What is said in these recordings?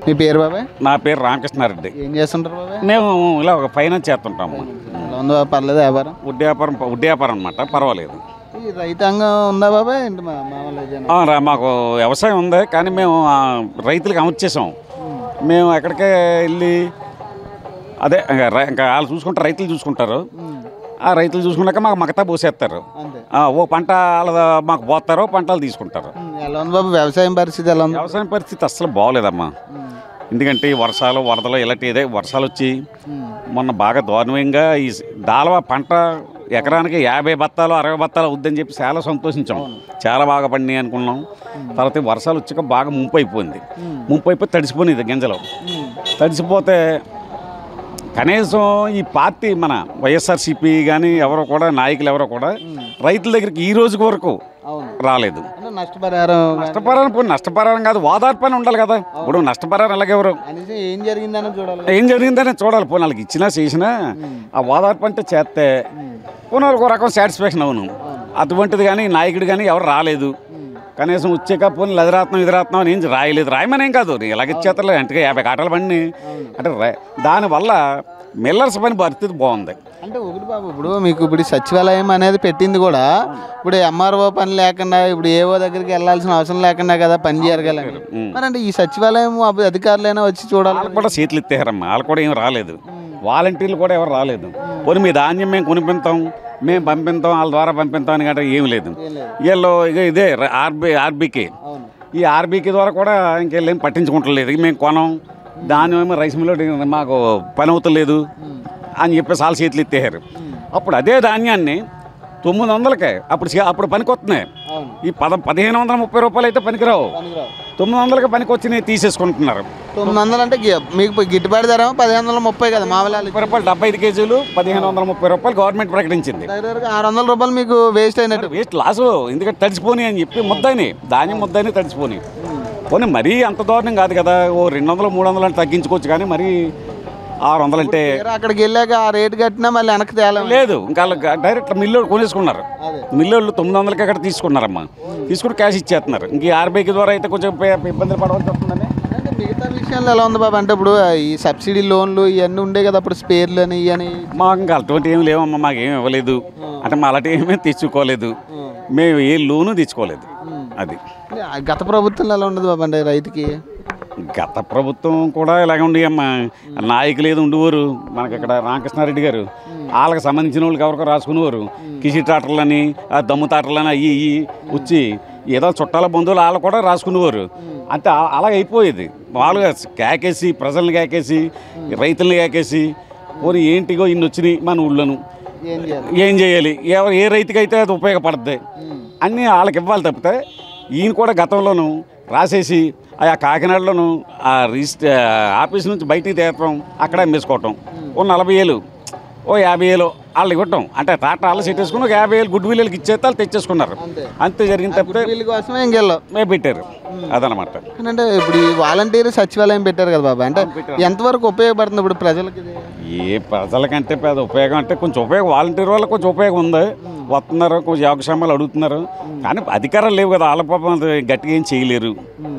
మీ పేరు బాబాయ్ నా పేరు రామకృష్ణారెడ్డి ఏం చేస్తుంటారు బాబాయ్ మేము ఇలా ఒక ఫైనాన్స్ చేస్తుంటాము ఎలా ఉంది బాబాయ్ పర్లేదు వ్యాపారం వడ్డీ వ్యాపారం వడ్డీ వ్యాపారం అనమాట పర్వాలేదు ఈ రైతాంగం ఉందా బాబాయ్ ఏంటి మా మామూలు జనం? ఆ, రా- మాకు వ్యవసాయం ఉంది కానీ మేము ఆ, రైతులకు అమర్చేసాం మేము ఎక్కడికే వెళ్ళి అదే ఇంకా రై- ఇంకా వాళ్ళు చూసుకుంటారు రైతులు చూసుకుంటారు ఆ రైతులు చూసుకున్నాక మాకు మగతా పోసేస్తారు అంతే ఆ, ఓ పంట వాళ్ళ మాకు పోతారో పంటలు తీసుకుంటారు ఉమ్, ఎలా ఉంది బాబు వ్యవసాయం పరిస్థితి ఎలా ఉంది వ్యవసాయం పరిస్థితి అస్సలు బాగోలేదమ్మా ఎందుకంటే ఈ వర్షాలు వరదలు ఇలాంటి ఇదే వర్షాలు వచ్చి మొన్న బాగా దారుణంగా ఈ దాళవ పంట ఎకరానికి యాభై బత్తాలు అరవై బత్తాలు అవుద్దని చెప్పి చాలా సంతోషించాం చాలా బాగా పండినాయి అనుకున్నాం తర్వాత ఈ వర్షాలు వచ్చాక బాగా ముంపు అయిపోయింది ముంపు అయిపోయి తడిసిపోయింది గింజలు తడిసిపోతే కనీసం ఈ పార్టీ మన వైఎస్ఆర్సీపీ కానీ ఎవరో కూడా నాయకులు ఎవరో కూడా రైతుల దగ్గరికి ఈ రోజు వరకు అవును రాలేదు అంటే నష్టపరిహారం నష్టపరిహారం పోనీ నష్టపరిహారం కాదు ఓదార్పని ఉండాలి కదా ఇప్పుడు నష్టపరిహారం ఎలాగెవరు కనీసం ఏం జరిగిందని చూడాలి ఏం జరిగిందని చూడాలి పోనీ వాళ్ళకి ఇచ్చినా చేసినా ఆ ఓదార్పు అంటే చేస్తే పోనీ వాళ్ళకి ఒక రకం సాటిస్ఫాక్షన్ అవును అటువంటిది కానీ నాయకుడు కానీ ఎవరు రాలేదు కనీసం వచ్చాక పోనీ లదిరాత్నం ఇదిరాత్నం అని ఏం రాయలేదు రాయమని ఏం కాదు ఇలాగ ఇచ్చేతలే అంటే యాభై కాటలు పండి అంటే రా- దానివల్ల మిల్లర్స్ పని పరిస్థితి బాగుంది అంటే ఒకటి బాబు ఇప్పుడు మీకు ఇప్పుడు ఈ సచివాలయం అనేది పెట్టింది కూడా ఇప్పుడు ఎంఆర్ఓ పని లేకుండా ఇప్పుడు ఏవో దగ్గరికి వెళ్ళాల్సిన అవసరం లేకుండా కదా పని జరగాలని మరి అంటే ఈ సచివాలయం అభి- అధికారులైనా వచ్చి చూడాలి వాళ్ళకి కూడా చేతులు ఎత్తేరమ్మా వాళ్ళు కూడా ఏం రాలేదు వాలంటీర్లు కూడా ఎవరు రాలేదు పోనీ మీ ధాన్యం మేము కొనిపిస్తాం మేము పంపిస్తాం వాళ్ళ ద్వారా పంపిస్తాం అని గట్రా ఏం లేదు వీళ్ళు ఇక ఇదే ఆర్బీ ఆర్బీకే అవును ఈ ఆర్బీకే ద్వారా కూడా ఇంకెళ్ళేం పట్టించుకుంటలేదు ఇక మేము కొనం ధాన్యం ఏమో రైస్ మిల్లో మాకు పని అవుతలేదు అని చెప్పేసి వాళ్ళ చేతులు ఎత్తేసారు అప్పుడు అదే ధాన్యాన్ని తొమ్మిది వందలకే అప్పుడు చే- అప్పుడు పనికి వస్తున్నాయి అవును ఈ పద పదిహేను వందల ముప్పై రూపాయలు అయితే పనికిరావు పనికిరావు. తొమ్మిది వందలకి పనికి వచ్చినాయి తీసేసుకుంటున్నారు తొమ్మిది వందలు అంటే గి- మీకు గిట్టుబాటు ధర పదిహేను వందల ముప్పై కదా మామూలు వాళ్ళకి. ముప్పై రూపాయలు డెబ్బై ఐదు కేజీలు పదిహేను వందల ముప్పై రూపాయలు గవర్నమెంట్ ప్రకటించింది దగ్గర దగ్గరగా ఆరు వందల రూపాయలు మీకు వేస్ట్ అయినట్టు వేస్ట్ లాసు ఎందుకంటే తడిసిపోని అని చెప్పి ముద్దని ధాన్యం ముద్దని తడిసిపోని పోనీ మరీ అంత దారుణం కాదు కదా ఓ రెండు వందలు మూడు వందలు అంటే తగ్గించుకోవచ్చు కానీ మరీ ఆరు వందలు అంటే తీరా అక్కడికి వెళ్ళాక ఆ రేటు కట్టినా మళ్ళీ వెనక్కి తేలం లేదు ఇంకా వాళ్ళు డైరెక్ట్ మిల్లు కొనేసుకున్నారు అదే. మిల్లు తొమ్మిది వందలకి అక్కడ తీసుకున్నారమ్మా తీసుకుని క్యాష్ ఇచ్చేస్తున్నారు ఇంక ఈ ఆర్బీఐకి ద్వారా అయితే కొంచెం పే- ఇబ్బందులు పడవలసి వస్తుందని అంటే మిగతా విషయాల్లో ఎలా ఉంది బాబు అంటే ఇప్పుడు ఈ సబ్సిడీ లోన్లు ఇవన్నీ ఉండే కదా అప్పుడు స్పేర్లు అని ఇవని మాకు ఇంకా అటువంటి ఏమి లేవమ్మా మాకు ఏమి ఇవ్వలేదు అంటే మా అలాంటి ఏమీ తెచ్చుకోలేదు మేము ఏ లోను తెచ్చుకోలేదు అది గత ప్రభుత్వంలో ఎలా ఉండదు బాబు అంటే రైతుకి గత ప్రభుత్వం కూడా ఇలాగ ఉండేయమ్మా నాయకులు ఏదో ఉండేవారు మనకి ఇక్కడ రామకృష్ణారెడ్డి గారు వాళ్ళకి సంబంధించిన వాళ్ళకి ఎవరికో రాసుకునేవారు కిసి టాటర్లని ఆ దమ్ము టాటర్లని అయ్యి ఇయ్యి వచ్చి ఏదో చుట్టాల బంధువులు వాళ్ళు కూడా రాసుకునేవారు అంతే అ- అలాగ అయిపోయేది మామూలుగా కేకేసి ప్రజల్ని కేకేసి రైతుల్ని కేకేసి పోనీ ఏంటిగో ఇన్ని వచ్చినాయి మన ఊళ్ళోను ఏం చేయాలి ఏం చేయాలి ఎవరు ఏ రైతుకైతే అది ఉపయోగపడుతుంది అన్నీ వాళ్ళకి ఇవ్వాలి తప్పితే ఈయన కూడా గతంలోనూ రాసేసి ఆ కాకినాడలోను ఆ రిజిస్టర్ ఆఫీస్ నుంచి బయటికి తేపడం అక్కడ అమ్మేసుకోవటం ఓ నలభై ఏళ్ళు ఓ యాభై ఏళ్ళు వాళ్ళు ఇవ్వటం అంటే టాటా వాళ్ళు సెట్టేసుకుని ఒక యాభై ఏళ్ళు గుడ్ విల్లులకి ఇచ్చేస్తే వాళ్ళు తెచ్చేసుకున్నారు అంతే. అంతే జరిగింది తప్పితే వీళ్ళ కోసమే ఇంకెళ్ళాం మేము పెట్టారు అదనమాట అంటే ఇప్పుడు ఈ వాలంటీర్ సచివాలయం పెట్టారు కదా బాబా అంటే ఎంతవరకు ఉపయోగపడుతుంది ఇప్పుడు ప్రజలకి ఇది ఏ ప్రజలకంటే పెద్ద ఉపయోగం అంటే కొంచెం ఉపయోగం వాలంటీర్ వాళ్ళకి కొంచెం ఉపయోగం ఉంది వస్తున్నారు కొంచెం యోగక్షేమాలు అడుగుతున్నారు కానీ అధికారాలు లేవు కదా వాళ్ళ పాపం అంత గట్టిగా ఏం చేయలేరు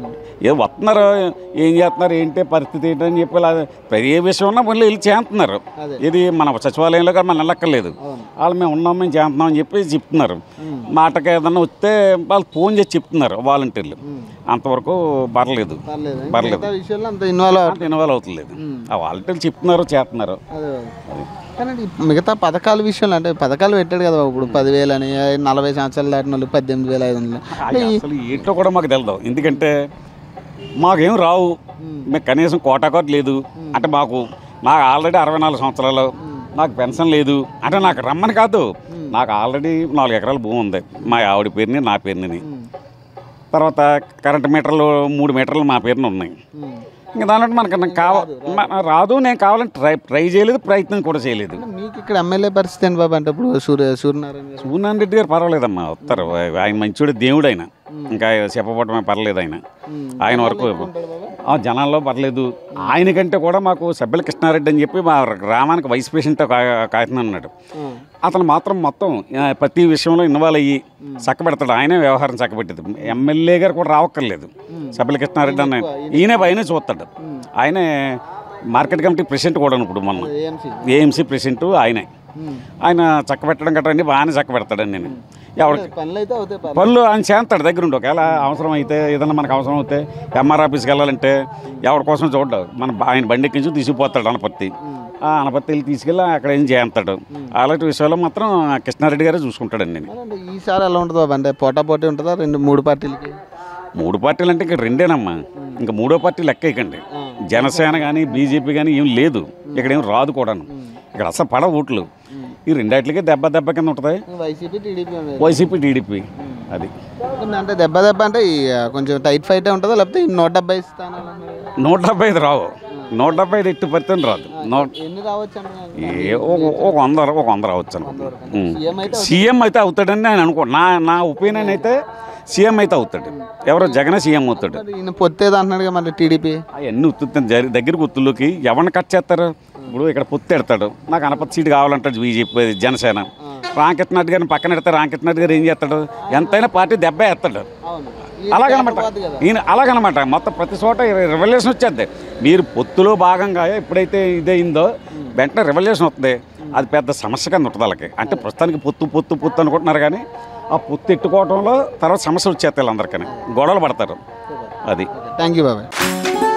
ఏ వస్తున్నారు ఏం చేస్తున్నారు ఏంటి పరిస్థితి ఏంటి అని చెప్పి ఇలా ప్రతి ఏ విషయం ఉన్నా మళ్ళీ వెళ్ళి చేస్తున్నారు అదే. ఇది మన సచివాలయంలో కూడా మనం వెళ్ళక్కర్లేదు వాళ్ళు మేము ఉన్నాం మేము చేస్తున్నాం అని చెప్పి చెప్తున్నారు మాటకి ఏదన్నా వస్తే వాళ్ళు ఫోన్ చేసి చెప్తున్నారు వాలంటీర్లు అంతవరకు పర్లేదు పర్లేదు పర్లేదు మిగతా విషయాల్లో అంత ఇన్వాల్వ్ అంత ఇన్వాల్వ్ అవుతలేదు ఆ వాలంటీర్లు చెప్తున్నారు చేస్తున్నారు అదే కానీ ఈ మిగతా పథకాల విషయంలో అంటే పథకాలు పెట్టాడు కదా ఇప్పుడు పదివేలు అని నలభై సంవత్సరాలు దాటిన వాళ్ళు పద్దెనిమిది వేల ఐదు వందలు అది అసలు ఏంటో కూడా మాకు తెలియదు ఎందుకంటే మాకేం రావు మీకు కనీసం కోటాకోట లేదు అంటే మాకు నాకు ఆల్రెడీ అరవై నాలుగు సంవత్సరాలు నాకు పెన్షన్ లేదు అంటే నాకు రమ్మని కాదు నాకు ఆల్రెడీ నాలుగు ఎకరాల భూమి ఉంది మా ఆవిడ పేరుని నా పేరుని తర్వాత కరెంట్ మీటర్లు మూడు మీటర్లు మా పేరున ఉన్నాయి ఇంకా దాంట్లో మనకు నాకు కావ మ- రాదు నేను కావాలని ట్రై ట్రై చేయలేదు ప్రయత్నం కూడా చేయలేదు మీకు ఇక్కడ ఎమ్మెల్యే పరిస్థితి ఏంటి బాబు అంటే ఇప్పుడు సూర్య సూర్యనారాయణ గారు సూర్యనారాయణ రెడ్డి గారు పర్వాలేదమ్మా వస్తారు ఆయన మంచోడు దేవుడు ఆయన ఇంకా చెప్పబడమే పర్లేదు ఆయన ఆయన వరకు ఆ, జనాల్లో పర్లేదు ఆయనకంటే కూడా మాకు సభ్యుల కృష్ణారెడ్డి అని చెప్పి మా గ్రామానికి వైస్ ప్రెసిడెంట్ కాకినాడ ఉన్నాడు అతను మాత్రం మొత్తం ఆ, ప్రతి విషయంలో ఇన్వాల్వ్ అయ్యి చక్కబెడతాడు ఆయనే వ్యవహారం చక్కబెట్టేది ఎమ్మెల్యే గారు కూడా రావక్కర్లేదు సభ్యుల కృష్ణారెడ్డి అన్న ఈయన ఆయనే చూస్తాడు ఆయనే మార్కెట్ కమిటీ ప్రెసిడెంట్ కూడా ఇప్పుడు మొన్న ఏఎంసీ ఏఎంసీ ప్రెసిడెంట్ ఆయనే ఆయన చక్కబెట్టడం గట్రా అన్ని బాగానే చక్కబెడతాడని నేను ఎవరికి పనులు అయితే అవుతాయి పర్లేదు. పనులు ఆయన చేస్తాడు దగ్గరుండి ఒకవేళ అవసరం అయితే ఏదైనా మనకు అవసరం అయితే ఎంఆర్ ఆఫీస్కి వెళ్ళాలంటే ఎవరి కోసం చూడడు మన బ- ఆయన బండి ఎక్కించి తీసుకుపోతాడు అనపత్తి ఆ అనపత్తి వెళ్ళి తీసుకెళ్ళి అక్కడ ఏం చేస్తాడు అలాంటి విషయాల్లో మాత్రం కృష్ణారెడ్డి గారే చూసుకుంటాడండి నేను మరండి ఈసారి ఎలా ఉంటుంది బాబు అంటే పోటా పోటీ ఉంటుందా రెండు మూడు పార్టీలకి మూడు పార్టీలు అంటే ఇంకా రెండేనమ్మా ఇంకా మూడో పార్టీ లెక్క ఇకండి జనసేన కానీ బీజేపీ కానీ ఏం లేదు ఇక్కడ ఏం రాదు కూడాను ఇక్కడ అసలు పడ ఓట్లు ఈ రెండాటికి దెబ్బ దెబ్బ కింద ఉంటుంది వైసీపీ టీడీపీ ఉండేది. వైసీపీ టీడీపీ అది అంటే దెబ్బ దెబ్బ అంటే ఈ, ఆ, కొంచెం టైట్ ఫైట్ ఉంటుందా లేకపోతే ఈ నూట డెబ్బై స్థానాలు అన్నారు. నూట డెబ్బై ఐదు రావు నూట డెబ్బై ఐదు ఎట్టి పరిస్థితి రాదు నూట ఎన్ని రావచ్చు అంటే ఏ ఒక- ఒక వంద ఒక వంద రావచ్చు అనుకో ఉం. సీఎం అయితే సీఎం అయితే అవుతాడని నేను అనుకో నా నా ఒపీనియన్ అయితే సీఎం అయితే అవుతాడు ఎవరో జగనే సీఎం అవుతాడు మరి ఈయన పొత్తేది అంటున్నాడు మరి టీడీపీ అవన్నీ ఉత్తుతాను జరి దగ్గర గుర్తుల్లోకి ఎవరిని కట్ చేస్తారు ఇప్పుడు ఇక్కడ పొత్తు ఎడతాడు నాకు అనపతి సీట్ కావాలంటాడు బీజేపీ జనసేన రాంకృష్ణారెడ్డి గారిని పక్కన ఎడతాడు రాంకృష్ణారెడ్డి గారు ఏం చేస్తాడు ఎంతైనా పార్టీ దెబ్బ ఎత్తాడు అవును అలాగనమాట ఈయన అలాగనమాట మొత్తం ప్రతి చోట రెవల్యూషన్ వచ్చేది మీరు పొత్తులో భాగంగా ఎప్పుడైతే ఇదైందో వెంటనే రెవల్యూషన్ వస్తుంది అది పెద్ద సమస్య కింద ఉంటుంది వాళ్ళకి అంటే ప్రస్తుతానికి పొత్తు పొత్తు పొత్తు అనుకుంటున్నారు కానీ ఆ పొత్తు ఎట్టుకోవడంలో తర్వాత సమస్యలు వచ్చేస్తాయి అందరికీ గొడవలు పడతారు అది థ్యాంక్ యూ బాబాయ్